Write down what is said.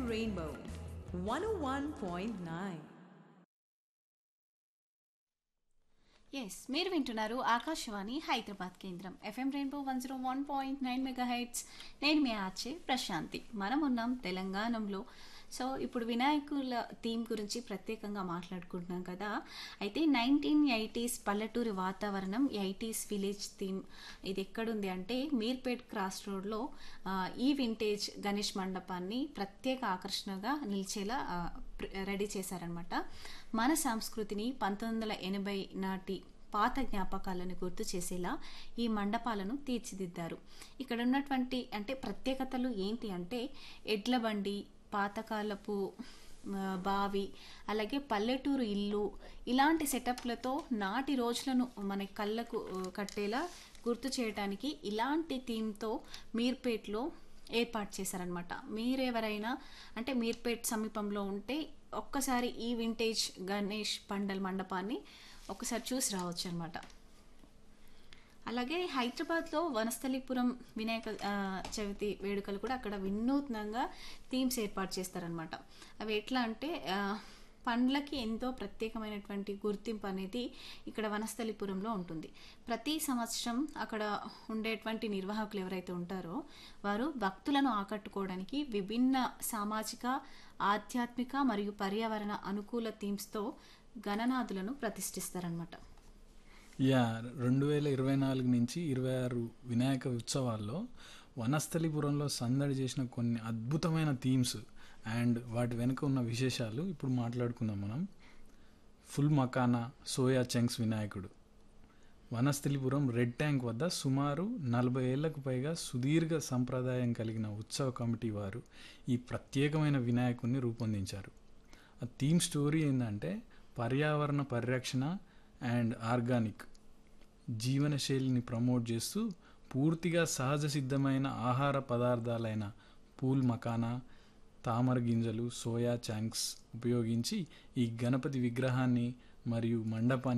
Rainbow 101.9. Yes మీరు వింటున్నారు ఆకాశవాణి హైదరాబాద్ కేంద్రం FM rainbow one zero one point nine mega hits నేను మీ ఆర్చే ప్రశాంతి మనం ఉన్నాం తెలంగాణలో సో ఇప్పుడు వినాయకుల థీమ్ గురించి ప్రత్యేకంగా మాట్లాడుకుంటున్నాం కదా అయితే నైన్టీన్ ఎయిటీస్ పల్లెటూరి వాతావరణం ఎయిటీస్ విలేజ్ థీమ్ ఇది ఎక్కడుంది అంటే మీర్పేట్ క్రాస్ రోడ్లో ఆ, ఈ వింటేజ్ గణేష్ మండపాన్ని ప్రత్యేక ఆకర్షణగా నిలిచేలా ఆ, ప్ర- రెడీ చేశారనమాట మన సంస్కృతిని పంతొమ్మిది వందల ఎనభై నాటి పాత జ్ఞాపకాలను గుర్తు చేసేలా ఈ మండపాలను తీర్చిదిద్దారు ఇక్కడ ఉన్నటువంటి అంటే ప్రత్యేకతలు ఏంటి అంటే ఎడ్ల బండి పాతకాలపు ఆ, బావి అలాగే పల్లెటూరు ఇల్లు ఇలాంటి సెటప్లతో నాటి రోజులను మన కళ్ళకు ఆ, కట్టేలా గుర్తు చేయడానికి ఇలాంటి థీమ్తో మీర్పేట్లో ఏర్పాటు చేశారనమాట మీరెవరైనా అంటే మీర్పేట్ సమీపంలో ఉంటే ఒక్కసారి ఈ వింటేజ్ గణేష్ పండల్ మండపాన్ని ఒకసారి చూసి రావచ్చు అనమాట అలాగే హైదరాబాద్లో వనస్థలిపురం వినాయక ఆ, చవితి వేడుకలు కూడా అక్కడ వినూత్నంగా థీమ్స్ ఏర్పాటు చేస్తారనమాట అవి ఎట్లా అంటే ఆ, పండ్లకి ఎంతో ప్రత్యేకమైనటువంటి గుర్తింపు అనేది ఇక్కడ వనస్థలిపురంలో ఉంటుంది ప్రతి సంవత్సరం అక్కడ ఉండేటువంటి నిర్వాహకులు ఎవరైతే ఉంటారో వారు భక్తులను ఆకట్టుకోవడానికి విభిన్న సామాజిక ఆధ్యాత్మిక మరియు పర్యావరణ అనుకూల థీమ్స్తో గణనాథులను ప్రతిష్ఠిస్తారనమాట యా రెండు వేల ఇరవై నాలుగు నుంచి ఇరవై ఆరు వినాయక ఉత్సవాల్లో వనస్థలిపురంలో సందడి చేసిన కొన్ని అద్భుతమైన థీమ్స్ అండ్ వాటి వెనుక ఉన్న విశేషాలు ఇప్పుడు మాట్లాడుకుందాం మనం ఫుల్ మకానా సోయా చంక్స్ వినాయకుడు వనస్థలిపురం రెడ్ ట్యాంక్ వద్ద సుమారు నలభై ఏళ్లకు పైగా సుదీర్ఘ సంప్రదాయం కలిగిన ఉత్సవ కమిటీ వారు ఈ ప్రత్యేకమైన వినాయకుడిని రూపొందించారు ఆ థీమ్ స్టోరీ ఏంటంటే పర్యావరణ పరిరక్షణ అండ్ ఆర్గానిక్ జీవనశైలిని ప్రమోట్ చేస్తూ పూర్తిగా సహజ సిద్ధమైన ఆహార పదార్థాలైన పూల్ మకానా తామర గింజలు సోయా చాంక్స్ ఉపయోగించి ఈ గణపతి విగ్రహాన్ని మరియు మండపాన్ని